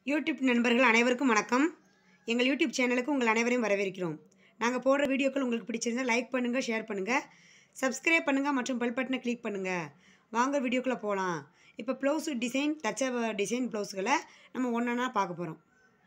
YouTube நண்பர்கள் அனைவருக்கும் வணக்கம் எங்கள் யூடியூப் சேனலுக்கு உங்கள் அனைவரையும் வரவேற்கிறோம் நாங்கள் போடுற வீடியோக்கள் உங்களுக்கு பிடிச்சிருந்தா லைக் பண்ணுங்கள் ஷேர் பண்ணுங்கள் சப்ஸ்கிரைப் பண்ணுங்கள் மற்றும் பெல் பட்டனை கிளிக் பண்ணுங்கள் வாங்க வீடியோக்குள்ளே போகலாம் இப்போ ப்ளவுஸு டிசைன் தச்ச டிசைன் ப்ளவுஸுகளை நம்ம ஒன்றா பார்க்க போகிறோம்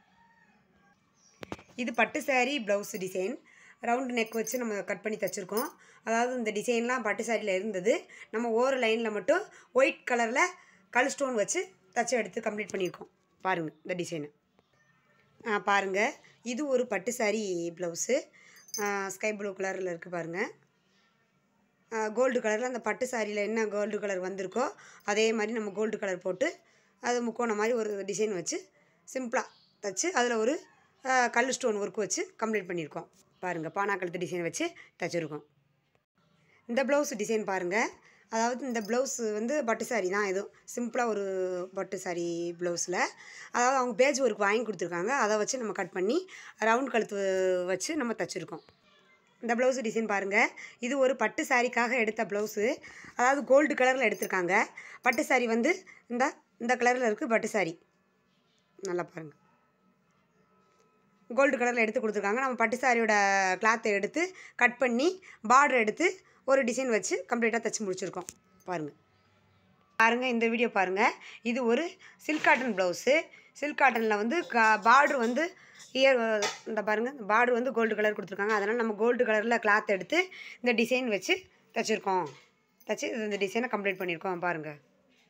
இது பட்டு saree blouse design round neck வச்சு நம்ம கட் பண்ணி தச்சுருக்கோம் அதாவது இந்த டிசைன்லாம் பட்டு சாரியில் இருந்தது நம்ம ஓர லைனில் மட்டும் ஒயிட் கலரில் கல் ஸ்டோன் வச்சு தச்சு எடுத்து கம்ப்ளீட் பண்ணியிருக்கோம் பாருங்கள் இந்த டிசைனு பாருங்கள் இது ஒரு பட்டு saree ப்ளவுஸு ஸ்கை ப்ளூ கலரில் இருக்குது பாருங்கள் கோல்டு கலரில் அந்த பட்டு சாரியில் என்ன கோல்டு கலர் வந்திருக்கோ அதே மாதிரி நம்ம கோல்டு கலர் போட்டு அது முக்கோணம் மாதிரி ஒரு டிசைன் வச்சு சிம்பிளாக தச்சு அதில் ஒரு அஹ், கல் ஸ்டோன் ஒர்க் வச்சு கம்ப்ளீட் பண்ணியிருக்கோம் பாருங்கள் பானாக்கழுத்து டிசைன் வச்சு தச்சுருக்கோம் இந்த ப்ளவுஸ் டிசைன் பாருங்கள் அதாவது இந்த ப்ளவுஸ் வந்து பட்டு சாரி தான் எதுவும் சிம்பிளாக ஒரு பட்டு சாரி ப்ளவுஸில் அதாவது அவங்க பேஜ் ஒர்க் வாங்கி கொடுத்துருக்காங்க அதை வச்சு நம்ம கட் பண்ணி ரவுண்ட் கழுத்து வச்சு நம்ம தச்சுருக்கோம் இந்த ப்ளவுஸ் டிசைன் பாருங்கள் இது ஒரு பட்டு சாரிக்காக எடுத்த ப்ளவுஸு அதாவது கோல்டு கலரில் எடுத்திருக்காங்க பட்டு சாரி வந்து இந்த இந்த கலரில் இருக்குது பட்டு சாரி நல்லா பாருங்கள் கோல்டு கலரில் எடுத்து கொடுத்துருக்காங்க நம்ம பட்டு சாரியோட கிளாத்தை எடுத்து கட் பண்ணி பார்டர் எடுத்து ஒரு டிசைன் வச்சு கம்ப்ளீட்டாக தச்சு முடிச்சிருக்கோம் பாருங்கள் பாருங்கள் இந்த வீடியோ பாருங்கள் இது ஒரு சில்க் காட்டன் ப்ளவுஸு சில்க் காட்டனில் வந்து கா பார்டர் வந்து இயர் இந்த பாருங்கள் பார்டர் வந்து கோல்டு கலர் கொடுத்துருக்காங்க அதனால் நம்ம கோல்டு கலரில் கிளாத் எடுத்து இந்த டிசைன் வச்சு தச்சுருக்கோம் தச்சு இந்த டிசைனை கம்ப்ளீட் பண்ணியிருக்கோம் பாருங்கள்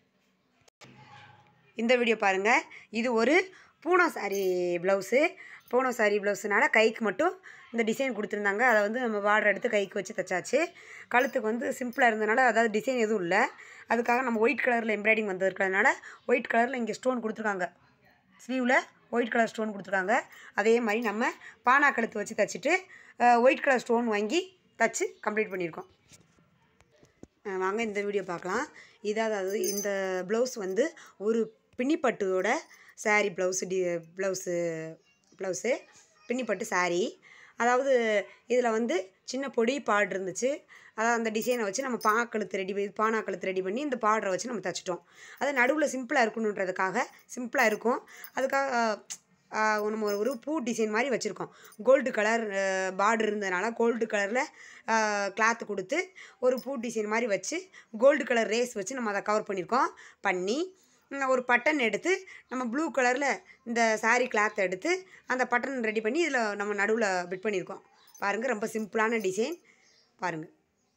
இந்த வீடியோ பாருங்கள் இது ஒரு பூனா சாரி ப்ளவுஸு பூனா சாரி ப்ளவுஸுனால கைக்கு மட்டும் இந்த டிசைன் கொடுத்துருந்தாங்க அதை வந்து நம்ம பார்டர் எடுத்து கைக்கு வச்சு தைச்சாச்சு கழுத்துக்கு வந்து சிம்பிளாக இருந்தனால அதாவது டிசைன் எதுவும் இல்லை அதுக்காக நம்ம ஒயிட் கலரில் எம்ப்ராய்டிங் வந்து இருக்கிறதுனால ஒயிட் கலரில் இங்கே ஸ்டோன் கொடுத்துருக்காங்க ஸ்லீவில் ஒயிட் கலர் ஸ்டோன் கொடுத்துருக்காங்க அதே மாதிரி நம்ம பானா கழுத்து வச்சு தைச்சிட்டு ஒயிட் கலர் ஸ்டோன் வாங்கி தச்சு கம்ப்ளீட் பண்ணியிருக்கோம் அஹ் வாங்க இந்த வீடியோ பார்க்கலாம் இதாவது இந்த ப்ளவுஸ் வந்து ஒரு பின்னிப்பட்டுவோட saree ப்ளவுஸு டி ப்ளவுஸு ப்ளவுஸு பின்னிப்பட்டு saree அதாவது இதில் வந்து சின்ன பொடி பாடு இருந்துச்சு அதாவது அந்த டிசைனை வச்சு நம்ம பாக்கழுத்து ரெடி பண்ணி பானா கழுத்து ரெடி பண்ணி இந்த பார்டரை வச்சு நம்ம தச்சிட்டோம் அது நடுவில் சிம்பிளாக இருக்கணுன்றதுக்காக சிம்பிளாக இருக்கும் அதுக்காக ஆஹ், நம்ம ஒரு பூ டிசைன் மாதிரி வச்சுருக்கோம் கோல்டு கலர் பார்டர் இருந்ததுனால கோல்டு கலரில் கிளாத்து கொடுத்து ஒரு பூ டிசைன் மாதிரி வச்சு கோல்டு கலர் ரேஸ் வச்சு நம்ம அதை கவர் பண்ணியிருக்கோம் பண்ணி ம், ஒரு பட்டன் எடுத்து நம்ம ப்ளூ கலரில் இந்த saree கிளாத்தை எடுத்து அந்த பட்டன் ரெடி பண்ணி இதில் நம்ம நடுவில் பிட் பண்ணியிருக்கோம் பாருங்கள் ரொம்ப சிம்பிளான டிசைன் பாருங்கள்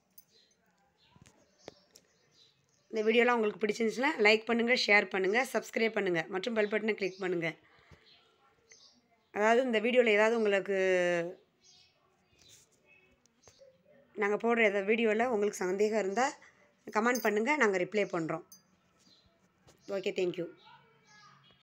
இந்த வீடியோலாம் உங்களுக்கு பிடிச்சிருந்துச்சுன்னா லைக் பண்ணுங்கள் ஷேர் பண்ணுங்கள் சப்ஸ்கிரைப் பண்ணுங்கள் மற்றும் பெல் பட்டனை கிளிக் பண்ணுங்கள் அதாவது இந்த வீடியோவில் ஏதாவது உங்களுக்கு நாங்கள் போடுற ஏதாவது வீடியோவில் உங்களுக்கு சந்தேகம் இருந்தால் கமெண்ட் பண்ணுங்கள் நாங்கள் ரிப்ளை பண்ணுறோம் ஓகே தேங்க்யூ